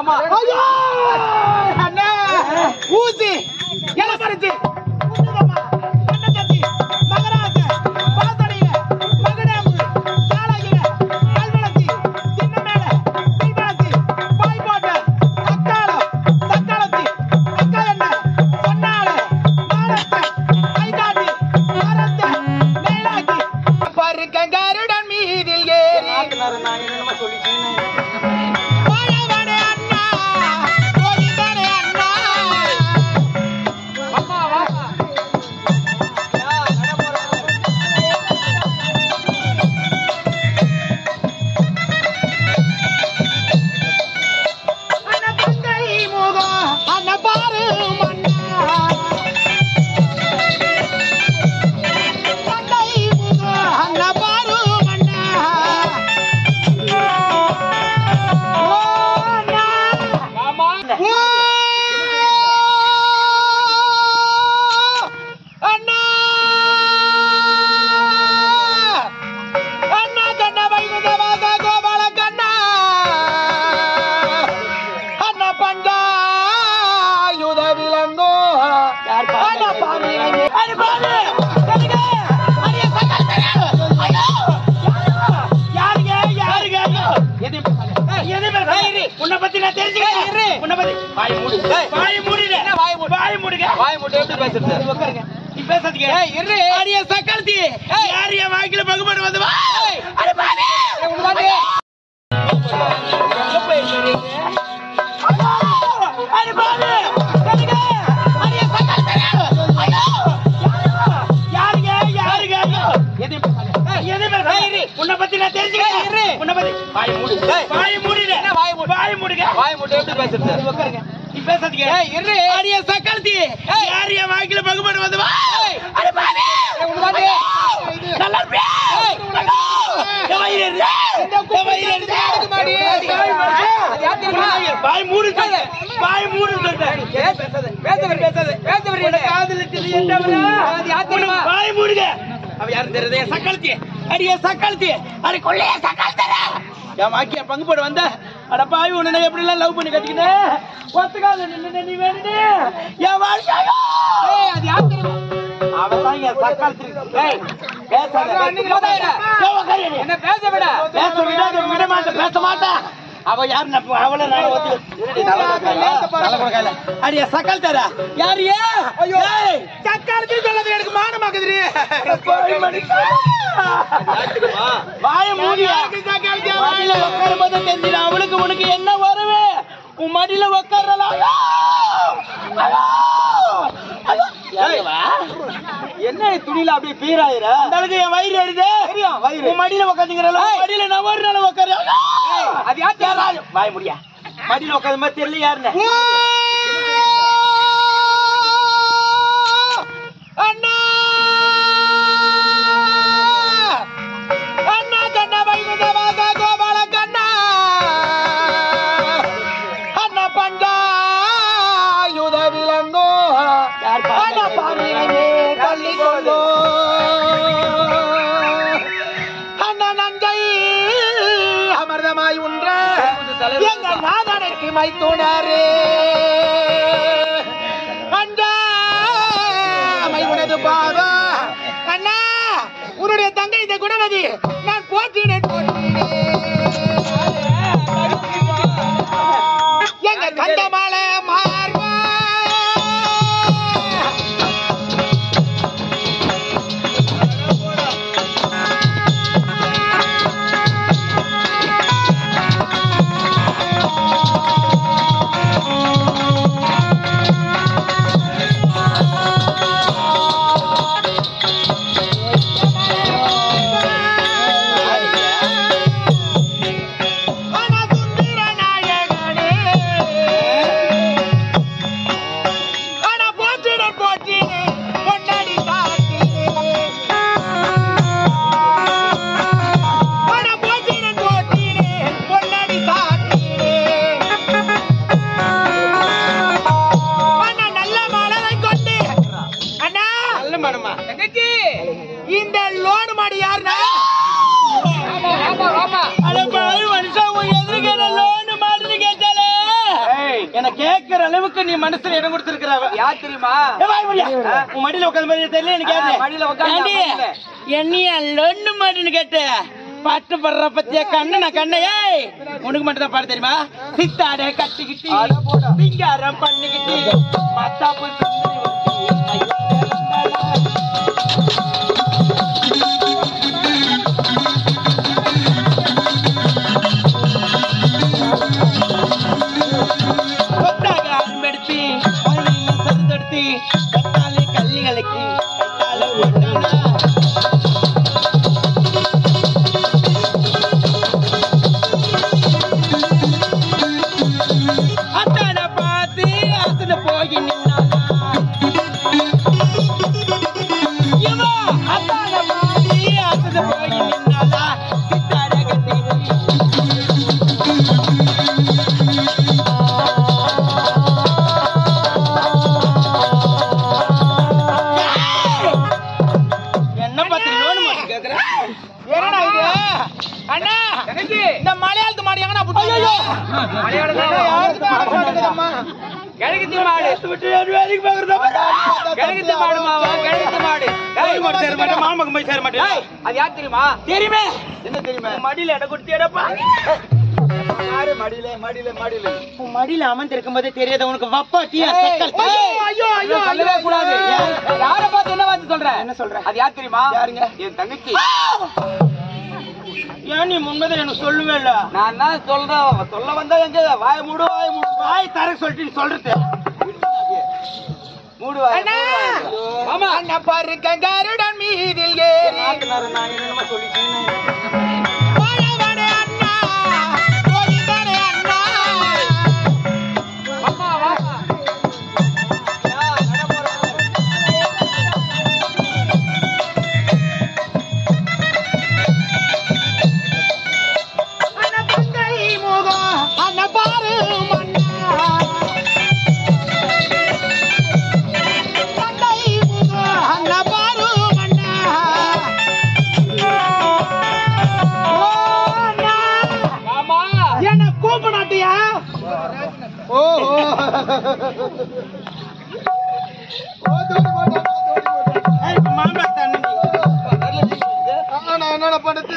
ஆமா ஐயோ அண்ணா ஊசி இளமரிச்சு உண்ணுதம்மா, கண்ணக்கத்தி, மகராச, பாசறையில, மகடேம்பு, சாலகில, கல்வளத்தி, திண்ணமேல, பில்வளத்தி, பாய்போட்ட, அக்காளம், தக்காளத்தி, அக்கா எண்ணெய், சொன்னாளு, மானத்தை, கைகாட்டி, மரத்தை, மேலாக்கி, பருக்கங்கருடன் மீதில் ஏறி வாழவனே அண்ணா, கோவிந்தனே அண்ணா. அண்ணா தங்கை முகம், அண்ணா பாரு மன்னா. தங்கை முகம், அண்ணா பாரு மன்னா. ஓ அண்ணா. ஓ அண்ணா அண்ணா கண்ண வைகுந்தவாச கோபால கண்ணா அண்ணா பண்டாயுத விலங்கோ அண்ணா பாவி அண்ணா பாவி சரிங்க அரிய சகல் தெரியாது ஐயோ யாருங்க யாருங்க எது எது உன்னை பத்தி நான் தெரிஞ்சுக்கிறேன் உன்னை பத்தி வாய் மூடு வாய் மூடிடு வாய் மூடு வாய் மூடுங்க வாய் மட்டும் எப்படி பேசுறது உட்காருங்க நீ பேசாதீங்க ஏய் இரு அரிய சக்கல்தி யார் என் வாய்க்குல பகுபாடு வந்து வா அட பாவி உனக்கு வந்து எங்க போயிருக்கீங்க அட பாவி சரிங்க அரிய சக்கல்தி ஐயோ யாருங்க யாருங்க எது எது உன்னை பத்தி நான் தெரிஞ்சுக்கிறேன் உன்னை பத்தி வாய் மூடு வாய் மூடிடு வாய் மூடு வாய் மூடுங்க வாய் மட்டும் எப்படி பேசுறது உட்காருங்க நீ பேசாதீங்க ஏய் இரு அரிய சக்கல்தி யார் என் வாய்க்குல பகுபாடு வந்து வா அட பாவி உனக்கு வந்து நல்லா இருப்பியா என் வயிறு எரியுது. என் வயிறு எரியுது. வாய் மூடு சொல்றேன். வாய் மூடு சொல்றேன். பேசவர் பேசாத பேசவர் உன்னை காதலிச்சது என்னவரா? உன்னை வாய் மூடுங்க. அவ யாரும் தெரியுது? என் சக்காளத்தி. அடி என் சக்காளத்தி. அடி கொள்ளைய சக்காளத்தரா. என் வாக்கிய பங்கு போட வந்த அட பாவி உன்னை நான் எப்படி எல்லாம் லவ் பண்ணி கட்டிக்கினேன் ஒத்துக்காத நின்னு நீ வேணுனே என் வாழ்க்கையோ அது யார் தெரியுமா அவதான் என் சக்காளத்தி ஏய் பேசாத என்ன பேச விட பேச விடாத விட மாட்டேன் பேச மாட்டேன் அவ யாரு நப்ப- அவளை நான் ஒத்து அடியா சக்கல் தர யாரு ஐயோ சக்காலத்தி சொல்லது எனக்கு மானமாக்குதுரி வாய மூடி மடியில உட்காரும் போது தெரிஞ்சிட அவளுக்கு உனக்கு என்ன வருவே உன் மடியில உட்காரலாம் என்ன துணியில அப்படியே பீராயிர அந்த அளவுக்கு என் வயிறு எரியுது தெரியும், வயிறு. உன் மடியில உட்காந்துங்கிறல மடியில நான் ஒரு நாள் உட்காரு அது யார் வாய முடியா மடியில உட்காந்த மாதிரி தெரியல யாருன்னு அண்ணா அண்ணா கண்ணா வைகுந்தவாச கோபால கண்ணா அண்ணா பண்டாயுத விலங்கோ அண்ணா பாவியனே தள்ளி கொண்டோ அண்ணா நஞ்சை அமிர்தமாய் உன்ற எங்க நாதனுக்கு மைத்துணரே அஞ்சாமை உனது பாதா அண்ணா உன்னுடைய தங்கை இந்த குணவதி நான் போற்றினேன் போற்றினேன் எங்க கந்தமால மார்பா அனசுந்தர நாயகனே என்ன கேட்கிற அளவுக்கு நீ மனசுல இடம் கொடுத்திருக்கிறவ யார் தெரியுமா ஏ, வாய் மூடியா. உன் மடியில உட்கார்ந்த மாதிரி தெரியல எனக்கு ஆ, மடியில உட்கார்ந்து ஏண்டி, மடியில. என்னைய லொண்ணு மாட்டின்னு கேட்ட பாட்டு படுற பத்திய கண்ணு நான் கண்ண ஏய் உனக்கு மட்டும் தான் பாட தெரியுமா சித்தாட கட்டிக்கிட்டு அட போடா. சிங்காரம் பண்ணிக்கிட்டு மத்தாப்பு சுந்தரி ஒருத்தி. கொத்தாக அரும்பெடுத்து மறுபடியும் சருந்தெடுத்து கட்டாலே கல்லிகளுக்கு கட்டாலே ஒட்டானா அத்தான பார்த்து அசன போய் நின்னானா இவா அத்தான பார்த்து அசன போய் நின்னானா சித்தாட கட்டி என்ன பத்தி லோன் மாட்டி கேக்குற என்னடா இது அண்ணா தங்கச்சி இந்த மலையாளத்து மாடி எங்கனா புட்டு ஐயோ கிழக்கு மாடு விட்டு வேலைக்கு பாக்குறதா கிழக்கு மாடு மாவா கிழக்கு மாடு ஏய், சேர மாட்டேன் மாமாக்கு போய் சேர மாட்டேன் ஏய், அது யார் தெரியுமா தெரியுமே என்ன தெரியுமா உன் மடியில இடம் கொடுத்தியடப்பா யாரு மடியில மடியில மடியில உன் மடியில அமர்ந்திருக்கும் போதே தெரியாத உனக்கு வப்பாட்டியா ஏய், சக்கல் ஏய், ஐயோ ஐயோ இதை சொல்லவே கூடாது ஏன்? யார பார்த்து என்ன வார்த்தை சொல்ற என்ன சொல்ற? அது யார் தெரியுமா யாருங்க? என் தங்கச்சி ஏன் நீ முன்னதை எனக்கு சொல்லவே இல்ல நான் என்ன சொல்றேன் சொல்ல வந்தா எங்க வாய மூடு வாய மூடு வாய் தர சொல்லிட்டு நீ சொல்றது மூடு வாய அண்ணா! மாமா அண்ணா பாரு கங்காருடன் மீதில் ஏறி நாட்டுனாரு நான் என்னமா சொல்லிட்டேன் வாழவனே அண்ணா கோவிந்தனே அண்ணா அம்மா வா யா, நட போறோம். அண்ணா தங்கை முகம் அண்ணா பாரு மண்ணா தங்கை முகம் அண்ணா பாரு மண்ணா ஓ அண்ணா ஆமா என்ன கூப்பிடாட்டியா ஓஹோ மாம்பழ தண்ணி என்னடா பண்ணுது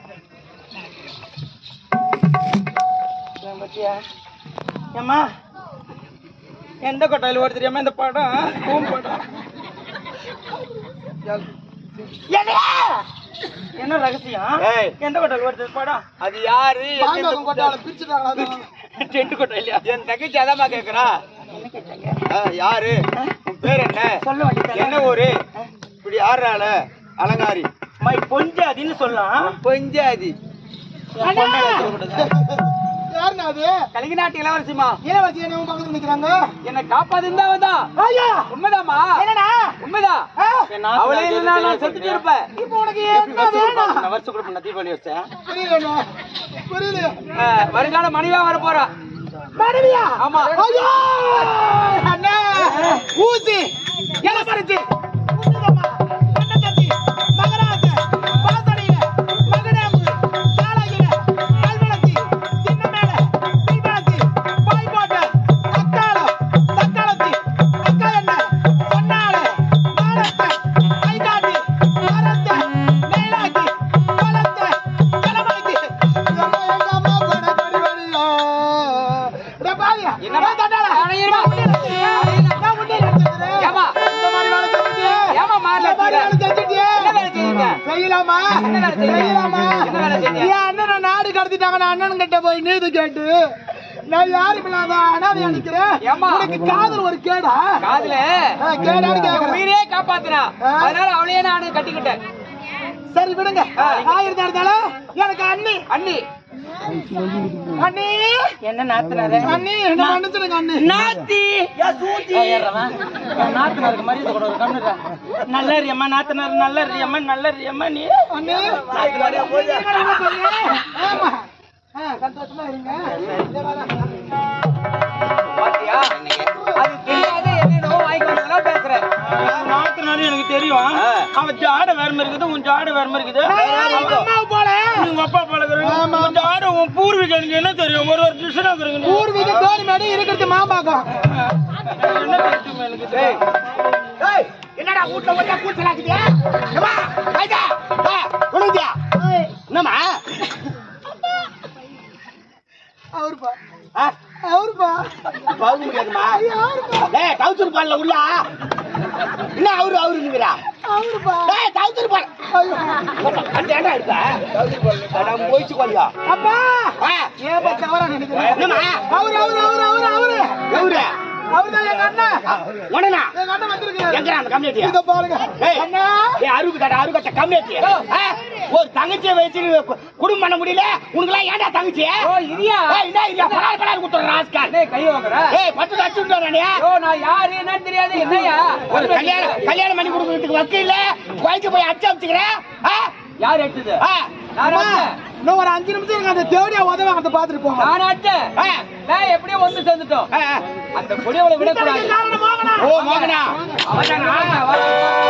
ஏம்மா எந்த கொட்டாயில் ஓடி தெரியாம இந்த படம் பூம் படம் என்னடா? என்ன ரகசியம் ஏய். எந்த கொட்டாயில் ஓடுது படம் அது யாரு டென்ட் கொட்டாயிலையா என் தங்கச்சி அதாம்மா கேக்குறா ஆ, யாரு உன் பேர் என்ன சொல்ல வேண்டியது என்ன ஊரு இப்படி ஆடுறாள அலங்காரி மை பொஞ்சாதின்னு சொல்லலாம் பஞ்சாதி என் பொண்டாட்டி சொல்லக்கூடாது. கலிங்க நாட்டு இளவரசிமா இளவரசி என்ன உன் பக்கத்துல நிக்கிறாங்க என்ன காப்பாதுன்னு வந்தா ஐயா உண்மைதாம்மா என்னடா உண்மைதான் ஆ? அவளே இல்லைன்னா நான் செத்துட்டு இருப்பேன் இப்போ உனக்கு என்ன வேணும் நான் வருஷம் கூட பண்ண தீபாவளி வச்சேன் புரியல புரியல ஆ, வருங்கால மனைவியா வர போறா மனைவியா ஆமா ஐயோ அண்ணா ஊசி என்ன பறிச்சு ஊசிதம்மா கண்ணக்கத்தி மகராச பாசனையில மகனாம்பு சாலையில கல்வளத்தி சின்னமேல தீபாவளத்தி பாய் போட்ட அக்காளம் தக்காளத்தி அக்கா என்ன சொன்னால நாளத்த கைகாட்டி மரத்த மேலாக்கி பலத்த களமாக்கி எங்க அம்மா பட கடிவடியா என்னம்மா? அடையுமா? ஏம்மா? ஏம்மா மாறல வச்சுக்கிற? என்ன வேலை செய்யுங்க? செய்யலாமா என்ன வேலை செய்யுங்க? செய்யலாமா என்ன வேலை செய்யுங்க? என் அண்ணனை நாடு கடத்திட்டாங்க நான் அண்ணன் கிட்ட போய் நீதி கேட்டு நான் யாரும் இல்லாத அனாதை அடிக்கிறேன் ஏம்மா? உனக்கு காதல் ஒரு கேடா காதுல ஆ, கேடான்னு என் கேக்குறேன் உயிரே காப்பாத்துனா ஆ. அதனால அவளையே நான் கட்டிக்கிட்டேன் சரி விடுங்க ஆ. ஆயிரத்தி இருந்தாலும் எனக்கு அண்ணி அண்ணி அண்ணி என்ன நாத்துனாரு அண்ணி என்ன மன்னிச்சிடுங்க அண்ணி நாத்தி நாத்தனாருக்கு மரியாதை கூட ஒரு கம்மிடா நல்ல ரியம்மா நாத்தனார் நல்ல ரியம்மா நல்ல ரியம்மா நீ அண்ணே ஆமா ஆ, சந்தோஷமா இருங்க பாத்தியா அது தெரியாத என்னென்னவோ வாங்கி வந்ததெல்லாம் பேசுறேன் நாத்தனாரு எனக்கு தெரியும் ஆ. அவன் ஜாட வேற மாதிரி இருக்குது உன் ஜாட வேற மாதிரி இருக்குது போல உங்க அப்பா பழகுறீங்க உன் ஜாட உன் பூர்வீகம் எனக்கு என்ன தெரியும் ஒரு ஒரு டிஷனா இருக்கிறீங்க பூர்வீக தோணி மேடு இருக்கிறது மா மாம்பாக்கம் என்ன தெரியுமா எனக்கு ஏய், ஏய், என்னடா வீட்டுல ஒரே கூச்சலாக்குதியா? ஏம்மா, கைதா, ஆ, உனக்குதியா? என்னம்மா? அவருப்பா ஆ, அவருப்பா பவுன் முடியாதும்மா. ஏய், டவுசர் போடல உள்ள. என்ன அவரு அவருங்கிறா? அவருப்பா ஏய், டவுசர் போட. அந்த ஏன்டா இருக்கா? அட, போயிச்சு கொல்லியா. அப்பா ஆ, ஏப்பா தவறா நினைக்கிறேன் என்னம்மா? அவரு அவரு அவரு அவரு அவரு எவரு? அவருதான் எங்க அண்ணன் ஆ, உடனா? எங்க அண்ணன் வந்திருக்காரு எங்கடா அந்த கம்யூனிட்டியா? இத பாருங்க ஏய், அண்ணா ஏய், அருகு கடை, அருகு கட்ட கம்யூனிட்டி. ஆ, ஒரு தங்கச்சியை வச்சு கு- குடும்பம் பண்ண முடியல உனக்கு ஏன்டா தங்கச்சி ஓ இரியா ஏய், என்ன இல்ல, பலார் பலார் குத்துற ராஸ்கல். என்ன கை வாங்குற ஏய், பத்து லட்சம் ரூபாய் ஓ நான் யாரு என்னன்னு தெரியாது என்னய்யா ஒரு கல்யாணம் கல்யாணம் பண்ணி கொடுக்கறதுக்கு வக்கு இல்ல குழந்தை போய் அச்சு அமைச்சுக்கிறேன் யார் எடுத்தது யார் அம்மா, அடிச்ச? இன்னும் ஒரு அஞ்சு நிமிஷம் எனக்கு அந்த தேவடியா உதவ அந்த பாத்துட்டு போங்க நான் அடிச்சேன் நான் எப்படியோ வந்து சேர்ந்துட்டோம் அந்த கொடியவளை விடக்கூடாது ஓ மோகனா அவன்